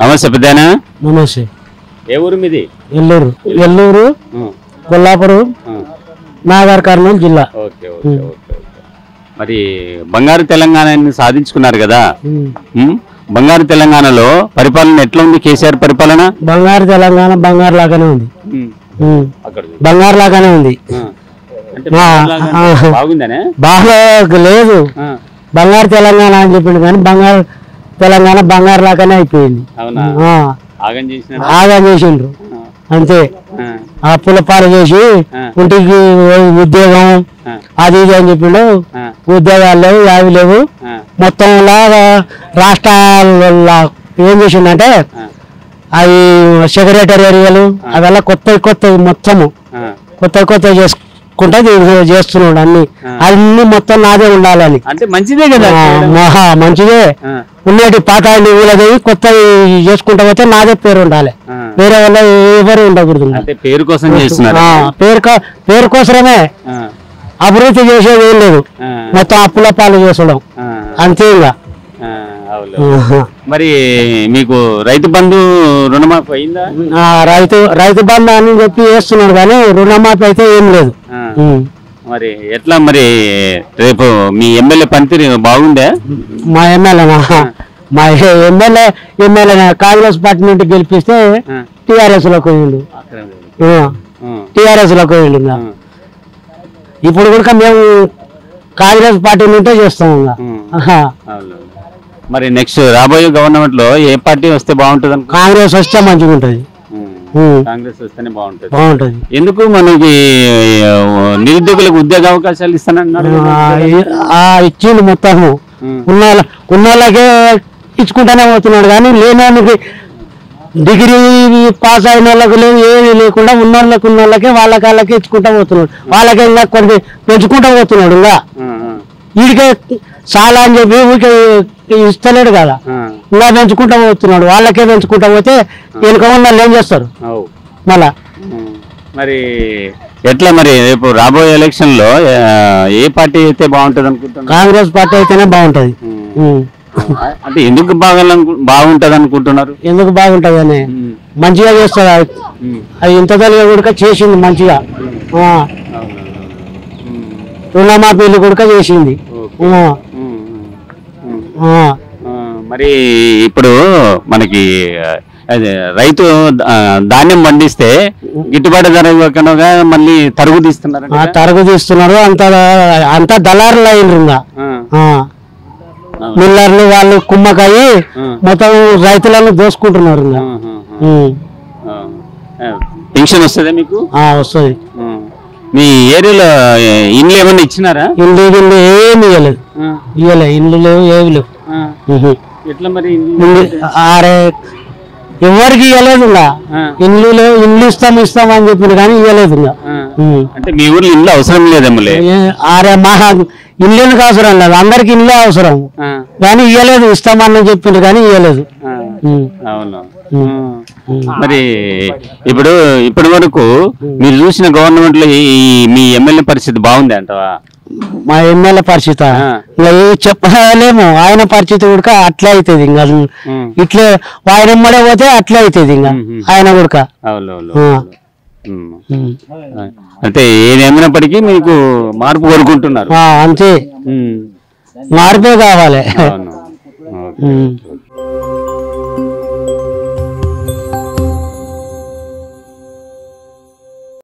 నమస్తే పెద్దనా నమస్తే ఏ ఊరు మీది ఎల్లూరు ఎల్లూరు కొల్లాపురం నాగర్ కర్నూలు జిల్లా ఓకే ఓకే ఓకే ఓకే మరి బంగారు తెలంగాణని సాధించుకున్నారు కదా ఉమ్, బంగారు తెలంగాణలో పరిపాలన ఎట్లా ఉంది కేసీఆర్ పరిపాలన బంగారు తెలంగాణ బంగారు లాగానే ఉంది ఉమ్. అక్కడ బంగారు లాగానే ఉంది అంటే ఆ, ఆ. బాగుందనే బాగా లేదు ఆ, బంగారు తెలంగాణ అని చెప్పిండు కానీ బంగారు తెలంగాణ బంగారు లాగానే అయిపోయింది అవునా ఆ, ఆగం చేసిన ఆగా చేసిండ్రు అంతే అప్పుల పాలు చేసి ఇంటికి ఉద్యోగం అది ఇది అని చెప్పిండు ఉద్యోగాలు లేవు యావి లేవు మొత్తం లాగా రాష్ట్రాల ఏం చేసిండంటే అవి సెక్రటరీ ఏరియాలు అವೆಲ್ಲ కొత్త కొత్త మొత్తము కొత్త కొత్త చేసుకుంటే ఇది చేస్తున్నాడు అన్ని అన్ని మొత్తం నాదే ఉండాలని అంటే మంచిదే కదా ఆ, మహా మంచిదే ఆ, ఉన్నటి పాత ఊళ్ళది కొత్త చేసుకుంటా పోతే నాదే పేరు ఉండాలి ఆ. వేరే వాళ్ళ ఎవరు ఉండకూడదు అంటే పేరు కోసం చేస్తున్నారు ఆ, పేరు కో- పేరు కోసమే ఆ, అభివృద్ధి చేసేది ఏం లేదు ఆ, మొత్తం అప్పుల పాలు చేసడం ఆ, అంతే ఇంకా ఆ, అవును. మరి మీకు రైతు బంధు రుణమాఫీ అయిందా ఆ, రైతు రైతు బంధు అని చెప్పి వేస్తున్నాడు కానీ రుణమాఫీ అయితే ఏం లేదు ఆ, ఉమ్. మరి ఎట్లా మరి రేపు మీ ఎమ్మెల్యే పనితీరు బాగుందే మా ఎమ్మెల్యేనా మా ఎమ్మెల్యే ఎమ్మెల్యే కాంగ్రెస్ పార్టీ నుండి గెలిపిస్తే ఆ, టీఆర్ఎస్ లోకి పోయిండు ఆ, టీఆర్ఎస్ లోకి పోయిండు ఇంకా ఆ, ఇప్పుడు కూడా మేము కాంగ్రెస్ పార్టీ నుండే చేస్తాం ఇంకా ఉమ్, ఆహా. అవును. మరి నెక్స్ట్ రాబోయే గవర్నమెంట్ లో ఏ పార్టీ వస్తే బాగుంటుంది అనుకో కాంగ్రెస్ వస్తే మంచిగా ఉంటుంది ఉమ్. కాంగ్రెస్ వస్తేనే బాగుంటుంది బాగుంటుంది ఎందుకు మనకి ఆ, నిరుద్యోగులకు ఉద్యోగ అవకాశాలు ఇస్తానన్నారు కదా? ఆ, ఈ- ఆ ఇచ్చిండు మొత్తము ఉమ్, ఉన్న ఉన్న వాళ్ళకే ఇచ్చుకుంటానే పోతున్నాడు కానీ లేని వాళ్ళకి డిగ్రీ పాస్ అయిన వాళ్ళకి లేదు ఏమీ లేకుండా ఉన్న వాళ్ళకి ఉన్న వాళ్ళకే వాళ్ళకి వాళ్ళకి ఇచ్చుకుంటా పోతున్నాడు వాళ్ళకే ఇంకా కొన్ని పెంచుకుంటా పోతున్నాడు ఇంకా ఆ, ఆ, వీడికే చాలా అని చెప్పి ఊరికే ఇస్తలేడు కదా ఆ, ఇంకా పెంచుకుంటా పోతున్నాడు వాళ్ళకే పెంచుకుంటా పోతే వెనుక ఉన్న వాళ్ళు ఏం చేస్తారు అవు. మళ్ళా ఉమ్, మరి ఎట్లా మరి రేపు రాబోయే ఎలక్షన్ లో ఆ, ఏ పార్టీ అయితే బాగుంటుంది అనుకుంటున్నారు కాంగ్రెస్ పార్టీ అయితేనే బాగుంటది ఉమ్. అంటే ఎందుకు బాగా బాగుంటది అనుకుంటున్నారు ఎందుకు బాగుంటది అని ఉమ్, మంచిగా చేస్తుంది అది. ఉమ్, అది ఇంత తల్లిగా కూడా చేసింది మంచిగా ఆ, అవునవును. ఉమ్, రుణమాఫీలు కూడా చేసింది ఓకే. ఆ, ఉమ్, ఉమ్, ఉమ్. ఆ. ఆ, మరి ఇప్పుడు మనకి ఆ, అదే రైతు ఆ, ధాన్యం పండిస్తే గిట్టుబాటు ధర ఇవ్వకుండా మళ్ళీ తరుగు తీస్తున్నారు ఆ తరుగు తీస్తున్నారు అంత అంత దళారులు అయినరు ఇంకా ఆ. మిల్లర్లు వాళ్ళు కుమ్మకాయి మొత్తం రైతులను దోసుకుంటున్నారు ఇంకా ఉమ్. పెన్షన్ వస్తుందా మీకు ఆ, వస్తుంది ఆ. మీ ఏరియాలో ఏ, ఇండ్లు ఏమన్నా ఇచ్చినారా ఇల్లు ఇల్లు ఏమి ఇవ్వలేదు ఆ, ఇవ్వలే ఇల్లు లేవు ఏమి లేవు ఆ. ఉహు. ఎట్లా మరి ఇండ్లు? ఇల్లు ఆరే ఎవరికి ఇవ్వలేదు ఇంకా ఆ, ఇల్లు లేవు ఇల్లు ఇస్తాం ఇస్తాం అని చెప్పారు కానీ ఇవ్వలేదు ఇంకా ఆ. ఉమ్. అంటే మీ ఊర్లో ఇల్లు అవసరం లేదమ్మలే ఏ- ఆరే మహా ఇల్లునికి అవసరం లేదు అందరికి ఇల్లే అవసరం ఆ, కానీ ఇవ్వలేదు ఇస్తామని చెప్పిండ్రు కానీ ఇవ్వలేదు ఆ. ఉమ్. అవును ఉమ్. ఉమ్. మరి ఇప్పుడు ఇప్పటి వరకు మీరు చూసిన గవర్నమెంట్ లో ఈ ఈ- మీ ఎమ్మెల్యే పరిస్థితి బాగుంది అంటవా మా ఎమ్మెల్యే పరిస్థితి ఆ. ఇంకా ఏ చెప్పలేము ఆయన పరిస్థితి కూడా అట్లే అవుతుంది ఇంకా ఉమ్. ఇట్లే ఆయన ఎమ్మడే పోతే అట్లే అవుతుంది ఇంకా ఉమ్, ఉమ్. ఆయన కూడా అవును అవును ఆ. ఉమ్. ఉమ్. అంటే ఏదేమైనప్పటికీ మీకు మార్పు కోరుకుంటున్నారు ఆ, అంతే ఉమ్. మార్పే కావాలి అవును ఓకే. ఉమ్.